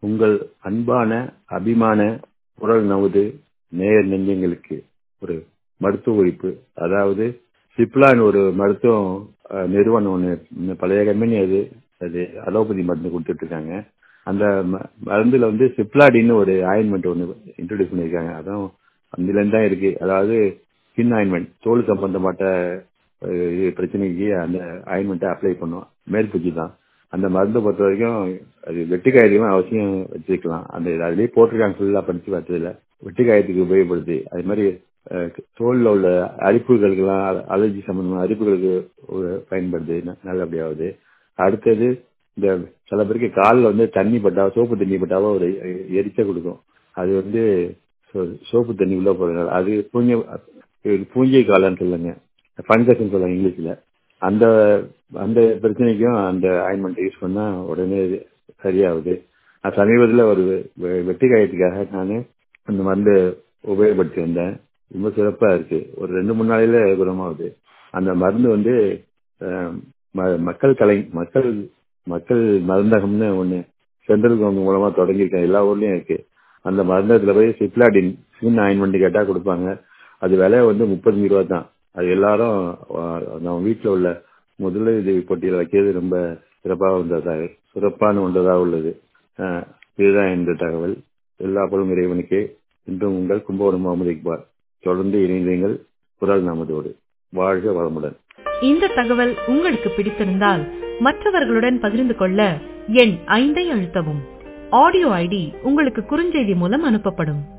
உங்கள் அன்பான அபிமான குரல் நமது நேயர் நெஞ்சங்களுக்கு ஒரு மருத்துவ குறிப்பு அதாவது சிப்லான் ஒரு மருத்துவம் அஹ், நிறுவனம் ஒன்று பழைய கம்பெனி அது அது அலோபதி மருந்து கொடுத்துட்டு இருக்காங்க அந்த ம- மருந்துல வந்து சிப்லாடின்னு ஒரு ஆயின்மெண்ட் ஒன்று இன்ட்ரடியூஸ் பண்ணியிருக்காங்க அதான் அதுல இருந்து தான் இருக்கு அதாவது ஸ்கின் ஆயின்மெண்ட் தோல் சம்பந்தப்பட்ட அஹ், இது பிரச்சனைக்கு அந்த ஆயின்மெண்ட்டை அப்ளை பண்ணும் மேற்பூச்சி தான் அந்த மருந்தை பொறுத்த வரைக்கும் அது வெட்டுக்காயத்துக்கும் அவசியம் வச்சுக்கலாம் அந்த இது அதுலயே போட்டிருக்காங்க ஃபுல்லா படிச்சு பார்த்ததுல வெட்டுக்காயத்துக்கு உபயோகப்படுது அது மாதிரி அஹ், தோல்ல உள்ள அரிப்புகளுக்கெல்லாம் அலர்ஜி சம்பந்தமான அரிப்புகளுக்கு ஒரு- பயன்படுது ந- நல்லபடியாகுது அடுத்தது இந்த சில பேருக்கு காலில் வந்து தண்ணி பட்டா சோப்பு தண்ணி பட்டாவோ ஒரு எ- எரிச்ச கொடுக்கும் அது வந்து சோ- சோப்பு தண்ணி உள்ள போறதுனால அது பூஞ்சை இது பூஞ்சை காலம்னு சொல்லுங்க ஃபங்கஸ்ன்னு சொல்லுவாங்க இங்கிலீஷ்ல அந்த அந்த பிரச்சனைக்கும் அந்த ஆயின்மெண்ட் யூஸ் பண்ணா உடனே இது சரியாகுது நான் சமீபத்தில் ஒரு வெ- வெட்டி காயத்துக்காக நான் அந்த மருந்து உபயோகப்படுத்தி வந்தேன் ரொம்ப சிறப்பா இருக்கு ஒரு ரெண்டு மூணு நாளையில குணமாகுது அந்த மருந்து வந்து அஹ், ம- மக்கள் கலை மக்கள் மக்கள் மருந்தகம்னு ஒண்ணு சென்ட்ரல் கவர்மெண்ட் மூலமா தொடங்கியிருக்கேன் எல்லா ஊர்லயும் இருக்கு அந்த மருந்தகத்துல போய் சிப்லாடின் ஸ்கின் ஆயின்மெண்ட் கேட்டா கொடுப்பாங்க அது விலை வந்து முப்பத்தஞ்சு ரூபா தான் அது எல்லாரும் அஹ், நம்ம வீட்டுல உள்ள முதலுதவி போட்டியில வைக்கிறது ரொம்ப சிறப்பாக வந்ததாக சிறப்பான ஒன்றதாக உள்ளது அஹ், இதுதான் இந்த தகவல் எல்லா பொருளும் இறைவனுக்கே இன்றும் உங்கள் கும்பகோணம் முகமது இக்பால் தொடர்ந்து இணைந்தீங்கள் குரல் நமதோடு வாழ்க வளமுடன் இந்த தகவல் உங்களுக்கு பிடித்திருந்தால் மற்றவர்களுடன் பகிர்ந்து கொள்ள எண் ஐந்தை அழுத்தவும் ஆடியோ ஐடி உங்களுக்கு குறுஞ்செய்தி மூலம் அனுப்பப்படும்